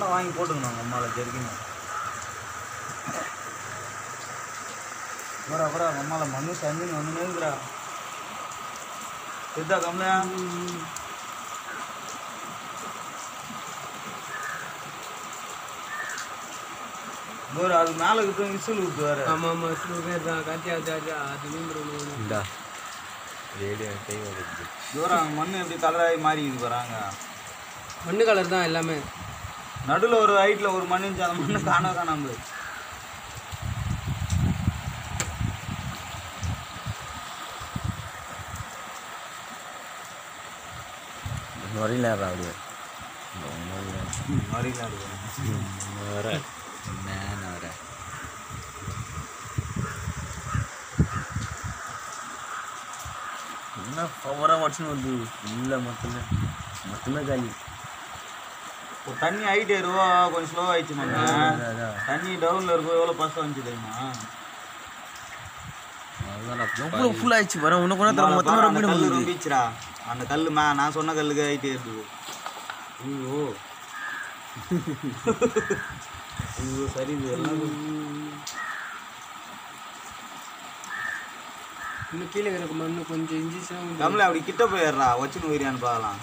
தான் வாங்கி போட்டுக்கணும் அவங்க அம்மாவில் ஜெர்கின் அப்புறம் அப்புறம் அவங்க அம்மாவில் மண்ணு சஞ்சுன்னு வந்து இருக்கிறா சித்தா கம்லையா ஒரு அது மேலே இருக்கிற விசில் விட்டு வேறு ஆமாம் ஆமாம் சில பேர் தான் காத்தியா ஜாஜா அது மீன் இந்தா ரேடியோ கை வருது தூரம் மண் எப்படி கலராகி மாறிக்குது போகிறாங்க மண்ணு கலர் தான் எல்லாமே நடுவில் ஒரு ஹைட்டில் ஒரு மண் இருந்துச்சு அந்த மண்ணு காண காணாம நுரையில அப்படியே மறியல இருக்கு வர என்ன வர என்ன பவராக வாட்ஸ்னு வந்து இல்லை மொத்தமே மொத்தமே காலி இப்போ தண்ணி ஹைட் ஏறுவா கொஞ்சம் ஸ்லோ ஆயிடுச்சு மண்ணு அதான், அதான். தண்ணி டவுனில் இருக்கும் எவ்வளோ ஃபஸ்ட்டாக வந்துச்சு தெரியுமா எவ்வளோ ஃபுல் ஆயிடுச்சு வர உனக்கு கூட தர மொத்தமாக அந்த ரொம்ப கல் ரொம்பிச்சுடா அந்த கல் மே நான் சொன்ன கல்லுக்கு ஹைட் ஏறுது ஐயோ ஐயோ சரி இது எல்லாம் இன்னும் கீழே கிடக்கு மண்ணு கொஞ்சம் இஞ்சிச்சுன்னா கொஞ்சம் கமலை அப்படி கிட்ட போயிடுறா வச்சுன்னு உயிரியான்னு பார்க்கலாம்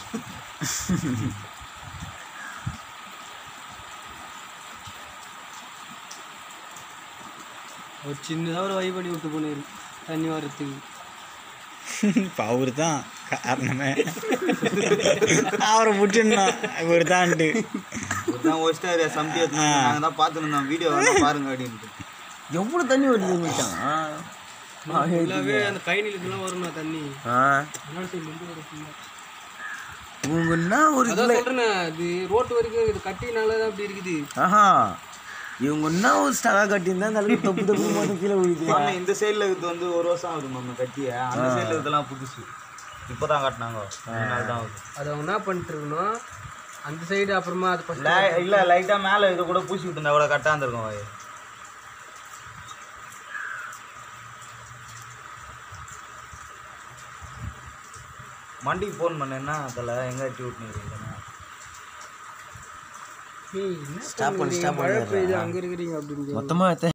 ஒரு சின்னதாக ஒரு வை பண்ணி விட்டு போனாரு தண்ணி வர்றதுக்கு இப்போ அவர் தான் காரணமே அவரை விட்டுருந்தோம் இவர் தான்ட்டு ஒருத்தன் வச்சிட்டாரு சம்பி நாங்கள் தான் பார்த்துன்னு இருந்தோம் வீடியோ வேணா பாருங்க அப்படின்ட்டு எவ்வளோ தண்ணி வருது மச்சான் ஃபுல்லாகவே அந்த கை நிலத்துலாம் வரும்ண்ணா தண்ணி ஆ அதனால சரி வந்து ஒரு full ஆ. இவங்கன்னா ஒரு அதான் சொல்கிறேண்ணே அது ரோட்டு வரைக்கும் இது கட்டினால தான் அப்படி இருக்குது ஆஹா இவங்க என்ன ஒரு ஸ்டகா கட்டியிருந்தா அந்த அளவுக்கு தப்பு தப்பு மட்டும் கீழே விழுது மாமா இந்த சைடில் இருக்கிறது வந்து ஒரு வருஷம் ஆகுது மாமா கட்டிய அந்த சைடில் இருக்கிறதுலாம் புதுசு இப்போ தான் காட்டினாங்க ரெண்டு நாள் தான் ஆகுது அது அவங்க என்ன பண்ணிட்டு இருக்கணும் அந்த சைடு அப்புறமா அது ஃபஸ்ட் லை இல்லை லைட்டாக மேலே இதை கூட பூசி விட்டுருந்தா கூட கரெக்டாக இருந்திருக்கும் வாய் மண்டிக்கு ஃபோன் பண்ணேன்னா அதில் எங்கே எட்டி விட்டுன்னு ஸ்டாப் பண்ணி ஸ்டாப் பண்ணி மழை பெய்யுது அங்கே இருக்கிறீங்க அப்படின்னு மொத்தமாக